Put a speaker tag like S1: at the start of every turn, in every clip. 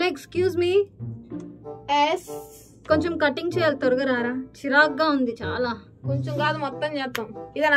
S1: Hello excuse me
S2: yes
S1: కొంచెం cutting చేయాలి త్వరగా రారా చిరాగ్గా ఉంది చాలా
S2: కొంచెం కాదు మొత్తం చేస్తాం ఇదేనా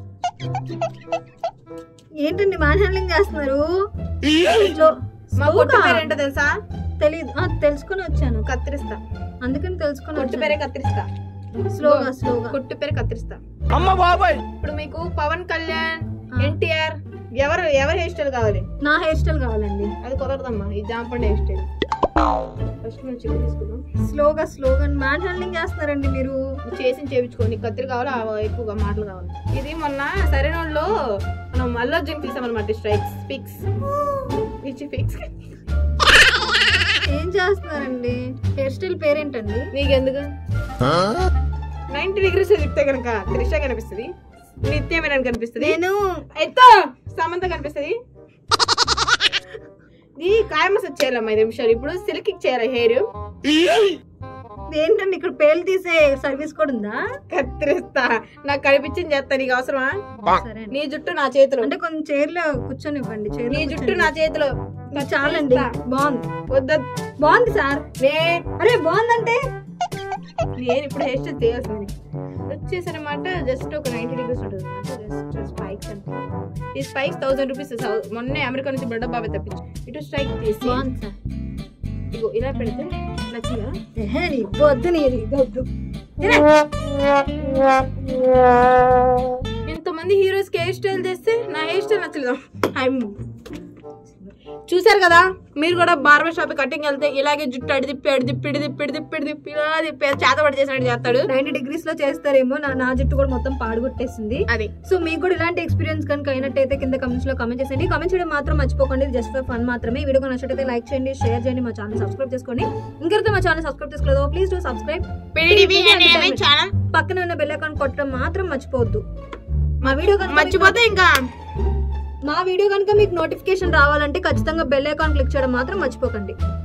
S1: ఏంటండి మ్యాన్ హ్యాండ్లింగ్ చేస్తున్నారు స్లో-
S2: మా
S1: స్లోగా.
S2: కొట్టు పేరు ఏంటో తెలుసా
S1: తెలీదు ఆ, తెలుసుకొని వచ్చాను
S2: కత్తిరిస్తా
S1: అందుకని తెలుసుకొని
S2: కొట్టు పేరే కత్తిరిస్తా
S1: స్లోగా స్లోగా
S2: కొట్టు పేరు కత్తిరిస్తా
S3: అమ్మ బాబాయ్
S2: ఇప్పుడు మీకు పవన్ కళ్యాణ్
S1: ఆ.
S2: ఎన్టీఆర్ ఎవరు ఎవరి హెయిర్ స్టైల్ కావాలి
S1: నా హెయిర్ స్టైల్ కావాలండి
S2: అది కుదరదమ్మా ఈ జాంపండి హెయిర్ స్టైల్ ఫస్ట్ మేము చికెన్ తీసుకుందాం
S1: స్లోగా స్లోగా మ్యాన్ హ్యాండ్లింగ్ చేస్తున్నారండి మీరు
S2: నువ్వు చేసి చేయించుకోండి కత్తిరి కావాలా ఆ ఎక్కువగా మాటలు కావాలి ఇది మొన్న సరైన వాళ్ళు మనం అల్లు అర్జున్ తీసామన్నమాట స్ట్రైక్స్ పిక్స్ ఇచ్చి పిక్స్
S1: ఏం చేస్తున్నారండి హెయిర్ స్టైల్ పేరేంటండి
S2: నీకెందుకు నైన్టీ డిగ్రీస్ తిప్పితే కనుక త్రిష కనిపిస్తుంది నిత్యమైన కనిపిస్తుంది
S1: నేను
S2: ఎత్తో సమంత కనిపిస్తుంది ఈ కాయ మసాజ్ చేయాలమ్మా ఐదు నిమిషాలు ఇప్పుడు సిల్క్ చేయాలి హెయిర్
S1: ఏంటండి ఇక్కడ పేర్లు తీసే సర్వీస్ కూడా ఉందా
S2: కత్తిరిస్తా నాకు కనిపించింది చేస్తా నీకు అవసరమా
S1: సరే అండి.
S2: నీ జుట్టు నా చేతిలో
S1: అంటే కొంచెం చైర్లో కూర్చొని ఇవ్వండి చైర్
S2: నీ జుట్టు నా చేతిలో
S1: చాలండి బాగుంది
S2: వద్ద
S1: బాగుంది సార్
S2: నే-
S1: అరే బాగుందంటే
S2: నేను ఇప్పుడు హెయిర్ స్టైల్ చేయాల్సింది వచ్చేసనమాట జస్ట్ ఒక నైన్టీ డిగ్రీస్ ఉంటుంది జస్ట్ స్పైక్స్ అంటే ఈ స్పైక్స్ థౌసండ్ రూపీస్ మొన్నే అమెరికా నుంచి బడ్డ బాబాయ్ తప్పించు ఇటు స్ట్రైక్ తీసి
S1: బాగుంది సార్
S2: ఇగో ఇలా పెడితే నచ్చిందా
S1: ఎహే, నీ వద్దు నీ ఇది వద్దు
S2: ఎంతమంది హీరోస్ కి హెయిర్ స్టైల్ చేస్తే నా హెయిర్ స్టైల్ నచ్చలేదు ఐఎమ్ చూసారు కదా మీరు కూడా బార్బర్ షాప్ కటింగ్ వెళ్తే ఇలాగే జుట్టు అడి తిప్పి అడి తిప్పి ఇడి తిప్పి ఇడి తిప్పి ఇడి తిప్పి ఇలా తిప్పి చేతబడి చేసినట్టు చేస్తాడు
S1: నైన్టీ డిగ్రీస్ లో చేస్తారేమో నా నా జుట్టు కూడా మొత్తం పాడుగొట్టేసింది
S2: అది
S1: సో మీకు కూడా ఇలాంటి ఎక్స్పీరియన్స్ కనుక అయినట్టయితే కింద కమెంట్స్ లో కమెంట్ చేయండి కమెంట్ చేయడం మాత్రం మర్చిపోకండి జస్ట్ ఫర్ ఫన్ మాత్రమే ఈ వీడియో నచ్చినట్టయితే లైక్ చేయండి షేర్ చేయండి మా ఛానల్ సబ్స్క్రైబ్ చేసుకోండి ఇంకైతే మా ఛానల్ సబ్స్క్రైబ్ చేసుకోలేదు ప్లీజ్ డూ సబ్స్క్రైబ్
S2: ఛానల్
S1: పక్కన ఉన్న బెల్ ఐకాన్ కొట్టడం మాత్రం మర్చిపోవద్దు మా వీడియో కనుక మీకు-
S2: మర్చిపోతే ఇంకా
S1: మా వీడియో కనుక మీకు నోటిఫికేషన్ రావాలంటే ఖచ్చితంగా బెల్ ఐకాన్ క్లిక్ చేయడం మాత్రం మర్చిపోకండి